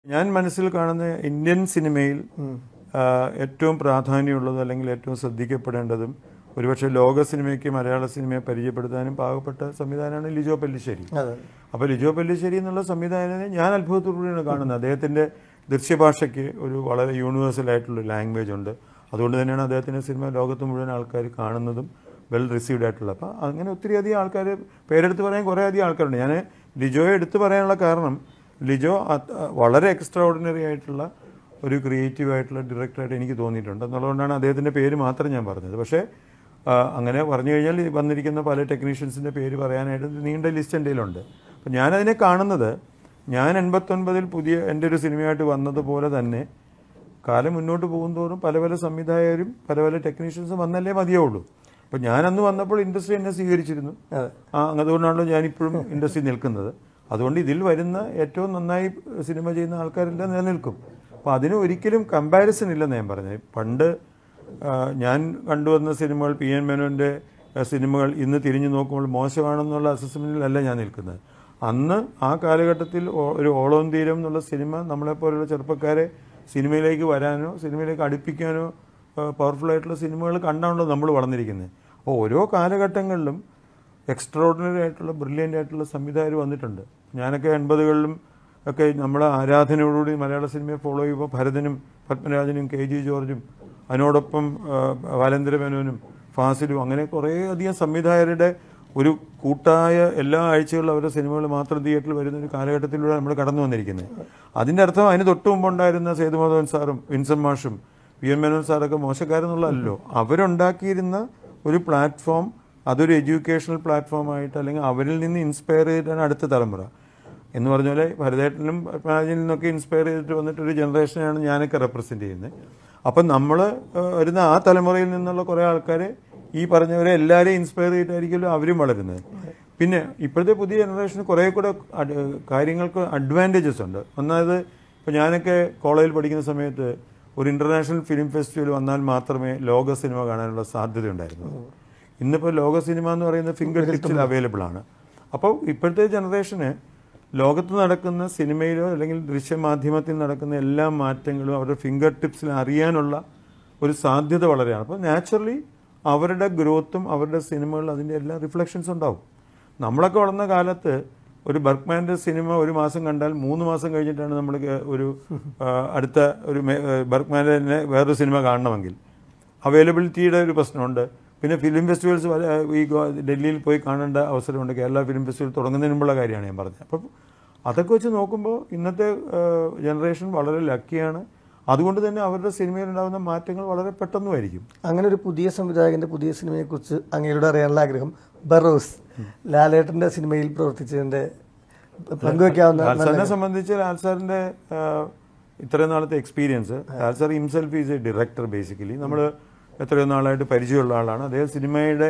ഞാൻ മനസ്സിൽ കാണുന്ന ഇന്ത്യൻ സിനിമയിൽ ആ, ഏറ്റവും പ്രാധാന്യമുള്ളതും അല്ലെങ്കിൽ ഏറ്റവും ശ്രദ്ധിക്കപ്പെടേണ്ടതും ഒരുപക്ഷെ ലോക സിനിമയ്ക്ക് മലയാള സിനിമയെ പരിചയപ്പെടുത്താനും പാവപ്പെട്ട സംവിധാനമാണ് ലിജോ പല്ലിശ്ശേരി അതെ അപ്പോൾ ലിജോ പല്ലിശ്ശേരി എന്നുള്ള സംവിധാനത്തെ ഞാൻ അത്ഭുതത്തോടുകൂടിയാണ് കാണുന്നത് അദ്ദേഹത്തിന്റെ ദൃശ്യഭാഷയ്ക്ക് ഒരു വളരെ യൂണിവേഴ്സൽ ആയിട്ടുള്ള ലാംഗ്വേജ് ഉണ്ട് അതുകൊണ്ട് തന്നെയാണ് അദ്ദേഹത്തിന്റെ സിനിമ ലോകത്ത് മുഴുവൻ ആൾക്കാർ കാണുന്നതും വെൽ റിസീവ്ഡ് ആയിട്ടുള്ളത് അപ്പോൾ അങ്ങനെ ഒത്തിരി അധികം ആൾക്കാർ പേരെടുത്ത് പറയാൻ കുറേ അധികം ആൾക്കാരുണ്ട് ഞാൻ ലിജോയെ എടുത്തു പറയാനുള്ള കാരണം ലിജോ അത് വളരെ എക്സ്ട്രാ ഓർഡിനറി ആയിട്ടുള്ള ഒരു ക്രിയേറ്റീവ് ആയിട്ടുള്ള ഡയറക്ടറായിട്ട് എനിക്ക് തോന്നിയിട്ടുണ്ട് എന്നുള്ളതുകൊണ്ടാണ് അദ്ദേഹത്തിന്റെ പേര് മാത്രം ഞാൻ പറഞ്ഞത് പക്ഷേ ആ, അങ്ങനെ പറഞ്ഞു കഴിഞ്ഞാൽ ഈ വന്നിരിക്കുന്ന പല ടെക്നീഷ്യൻസിൻ്റെ പേര് പറയാനായിട്ട് നീണ്ട ലിസ്റ്റ് എൻ്റെ കയ്യിലുണ്ട് അപ്പം ഞാനതിനെ കാണുന്നത് ഞാൻ എൺപത്തൊൻപതിൽ പുതിയ എൻ്റെ ഒരു സിനിമയായിട്ട് വന്നതുപോലെ തന്നെ കാലം മുന്നോട്ട് പോകുന്തോറും പല പല സംവിധായകരും പല പല ടെക്നീഷ്യൻസും വന്നല്ലേ മതിയാവുള്ളൂ അപ്പം ഞാൻ അന്ന് വന്നപ്പോൾ ഇൻഡസ്ട്രി എന്നെ സ്വീകരിച്ചിരുന്നു അതെ ആ അതുകൊണ്ടാണല്ലോ ഞാനിപ്പോഴും ഇൻഡസ്ട്രി നിൽക്കുന്നത് അതുകൊണ്ട് ഇതിൽ വരുന്ന ഏറ്റവും നന്നായി സിനിമ ചെയ്യുന്ന ആൾക്കാരെല്ലാം നിലനിൽക്കും അപ്പോൾ അതിന് ഒരിക്കലും കമ്പാരിസൺ ഇല്ലെന്ന് ഞാൻ പറഞ്ഞത് പണ്ട് ആ, ഞാൻ കണ്ടുവന്ന സിനിമകൾ പി എൻ മേനോൻ്റെ സിനിമകൾ ഇന്ന് തിരിഞ്ഞു നോക്കുമ്പോൾ മോശമാണെന്നുള്ള അസസ്മെൻറ്റിലല്ല ഞാൻ നിൽക്കുന്നത് അന്ന് ആ കാലഘട്ടത്തിൽ ഓ- ഒരു ഓളവും തീരം എന്നുള്ള സിനിമ നമ്മളെപ്പോലുള്ള ചെറുപ്പക്കാരെ സിനിമയിലേക്ക് വരാനോ സിനിമയിലേക്ക് അടുപ്പിക്കാനോ പവർഫുൾ ആയിട്ടുള്ള സിനിമകൾ കണ്ടാണല്ലോ നമ്മൾ വളർന്നിരിക്കുന്നത് അപ്പോൾ ഓരോ കാലഘട്ടങ്ങളിലും എക്സ്ട്രോഡിനറി ആയിട്ടുള്ള ബ്രില്യൻ്റ് ആയിട്ടുള്ള സംവിധായകർ വന്നിട്ടുണ്ട് ഞാനൊക്കെ എൺപതുകളിലും ഒക്കെ നമ്മളെ ആരാധനയോടുകൂടി മലയാള സിനിമയെ ഫോളോ ചെയ്യുമ്പോൾ ഭരതനും പത്മരാജനും കെ ജി ജോർജും അതിനോടൊപ്പം ആ, ബാലേന്ദ്ര മേനോനും ഫാസിലും അങ്ങനെ കുറേ അധികം സംവിധായകരുടെ ഒരു കൂട്ടായ എല്ലാ ആഴ്ചകളിലും അവരുടെ സിനിമകൾ മാത്രം തിയേറ്ററിൽ വരുന്ന ഒരു കാലഘട്ടത്തിലൂടെ നമ്മൾ കടന്നു വന്നിരിക്കുന്നത് അതിൻ്റെ അർത്ഥം അതിന് തൊട്ട് മുമ്പുണ്ടായിരുന്ന സേതുമാധവൻ സാറും വിൻസൻ മാഷും വി എൻ മേനോൻ സാറൊക്കെ മോശക്കാരെന്നുള്ളതല്ലോ അവരുണ്ടാക്കിയിരുന്ന ഒരു പ്ലാറ്റ്ഫോം അതൊരു എഡ്യൂക്കേഷണൽ പ്ലാറ്റ്ഫോമായിട്ട് അല്ലെങ്കിൽ അവരിൽ നിന്ന് ഇൻസ്പയർ ചെയ്തിട്ടാണ് അടുത്ത തലമുറ എന്ന് പറഞ്ഞ പോലെ ഭരതേട്ടനും പത്മരാജനിൽ നിന്നൊക്കെ ഇൻസ്പയർ ചെയ്തിട്ട് വന്നിട്ടൊരു ജനറേഷനെയാണ് ഞാനൊക്കെ റെപ്രസെൻ്റ് ചെയ്യുന്നത് അപ്പം നമ്മൾ വരുന്ന ആ തലമുറയിൽ നിന്നുള്ള കുറേ ആൾക്കാരെ ഈ പറഞ്ഞവരെ എല്ലാവരെയും ഇൻസ്പയർ ചെയ്തിട്ടായിരിക്കുമല്ലോ അവരും വളരുന്നത് പിന്നെ ഇപ്പോഴത്തെ പുതിയ ജനറേഷന് കുറേ കൂടെ അഡ് കാര്യങ്ങൾക്ക് അഡ്വാൻറ്റേജസ് ഉണ്ട് ഒന്നാമത് ഇപ്പോൾ ഞാനൊക്കെ കോളേജിൽ പഠിക്കുന്ന സമയത്ത് ഒരു ഇൻ്റർനാഷണൽ ഫിലിം ഫെസ്റ്റിവൽ വന്നാൽ മാത്രമേ ലോക സിനിമ കാണാനുള്ള സാധ്യതയുണ്ടായിരുന്നു ഇന്നിപ്പോൾ ലോക സിനിമ എന്ന് പറയുന്ന ഫിംഗർ ടിപ്സിൽ അവൈലബിൾ ആണ് അപ്പോൾ ഇപ്പോഴത്തെ ജനറേഷന് ലോകത്ത് നടക്കുന്ന സിനിമയിലോ അല്ലെങ്കിൽ ദൃശ്യമാധ്യമത്തിൽ നടക്കുന്ന എല്ലാ മാറ്റങ്ങളും അവരുടെ ഫിംഗർ ടിപ്സിൽ അറിയാനുള്ള ഒരു സാധ്യത വളരെയാണ് അപ്പോൾ നാച്ചുറലി അവരുടെ ഗ്രോത്തും അവരുടെ സിനിമകളിൽ അതിൻ്റെ എല്ലാ റിഫ്ലക്ഷൻസ് ഉണ്ടാവും നമ്മളൊക്കെ വളർന്ന കാലത്ത് ഒരു ബർഗ്മാൻ്റെ സിനിമ ഒരു മാസം കണ്ടാൽ മൂന്ന് മാസം കഴിഞ്ഞിട്ടാണ് നമ്മൾ ഒരു ആ, അടുത്ത ഒരു മേ- ഏ, ബർഗ്മാൻ്റെ തന്നെ വേറൊരു സിനിമ കാണണമെങ്കിൽ അവൈലബിലിറ്റിയുടെ ഒരു പ്രശ്നമുണ്ട് പിന്നെ ഫിലിം ഫെസ്റ്റിവൽസ് വല- ഈ ഗോ- ഡൽഹിയിൽ പോയി കാണേണ്ട അവസരമുണ്ട് കേരള ഫിലിം ഫെസ്റ്റിവൽ തുടങ്ങുന്നതിന് മുമ്പുള്ള കാര്യമാണ് ഞാൻ പറഞ്ഞത് അപ്പം അതൊക്കെ വെച്ച് നോക്കുമ്പോൾ ഇന്നത്തെ ജനറേഷൻ വളരെ ലക്കിയാണ് അതുകൊണ്ട് തന്നെ അവരുടെ സിനിമയിൽ ഉണ്ടാകുന്ന മാറ്റങ്ങൾ വളരെ പെട്ടെന്നുമായിരിക്കും അങ്ങനെ ഒരു പുതിയ സംവിധായകന്റെ പുതിയ സിനിമയെ കുറിച്ച് അങ്ങയുടെ അറിയാനുള്ള ആഗ്രഹം ബറോസ് ലാലേട്ടന്റെ സിനിമയിൽ പ്രവർത്തിച്ചതിന്റെ പങ്കുവെക്കാവുന്ന ലാൽ സാറിനെ സംബന്ധിച്ച് ലാൽ സാറിന്റെ ആ, ഇത്രയും നാളത്തെ experience Lal sir himself is a director basically നമ്മൾ എത്രയോ നാളായിട്ട് പരിചയമുള്ള ആളാണ് അദ്ദേഹം സിനിമയുടെ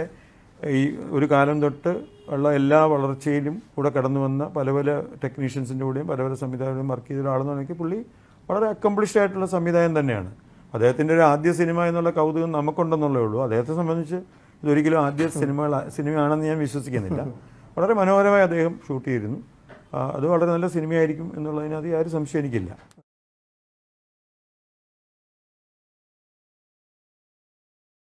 ഈ ഒരു കാലം തൊട്ട് ഉള്ള എല്ലാ വളർച്ചയിലും കൂടെ കടന്നു വന്ന പല പല ടെക്നീഷ്യൻസിൻ്റെ കൂടെയും പല പല സംവിധായകരും വർക്ക് ചെയ്ത ഒരാളെന്ന് പറഞ്ഞാൽ പുള്ളി വളരെ അക്കംപ്ലിഷ്ഡ് ആയിട്ടുള്ള സംവിധായകൻ തന്നെയാണ് അദ്ദേഹത്തിൻ്റെ ഒരു ആദ്യ സിനിമ എന്നുള്ള കൗതുകം നമുക്കുണ്ടെന്നുള്ളേ ഉള്ളൂ അദ്ദേഹത്തെ സംബന്ധിച്ച് ഇതൊരിക്കലും ആദ്യ സിനിമകൾ സിനിമയാണെന്ന് ഞാൻ വിശ്വസിക്കുന്നില്ല വളരെ മനോഹരമായി അദ്ദേഹം ഷൂട്ട് ചെയ്തിരുന്നു ആ, അത് വളരെ നല്ല സിനിമയായിരിക്കും എന്നുള്ളതിനകത്ത് യാതൊരു സംശയം എനിക്കില്ല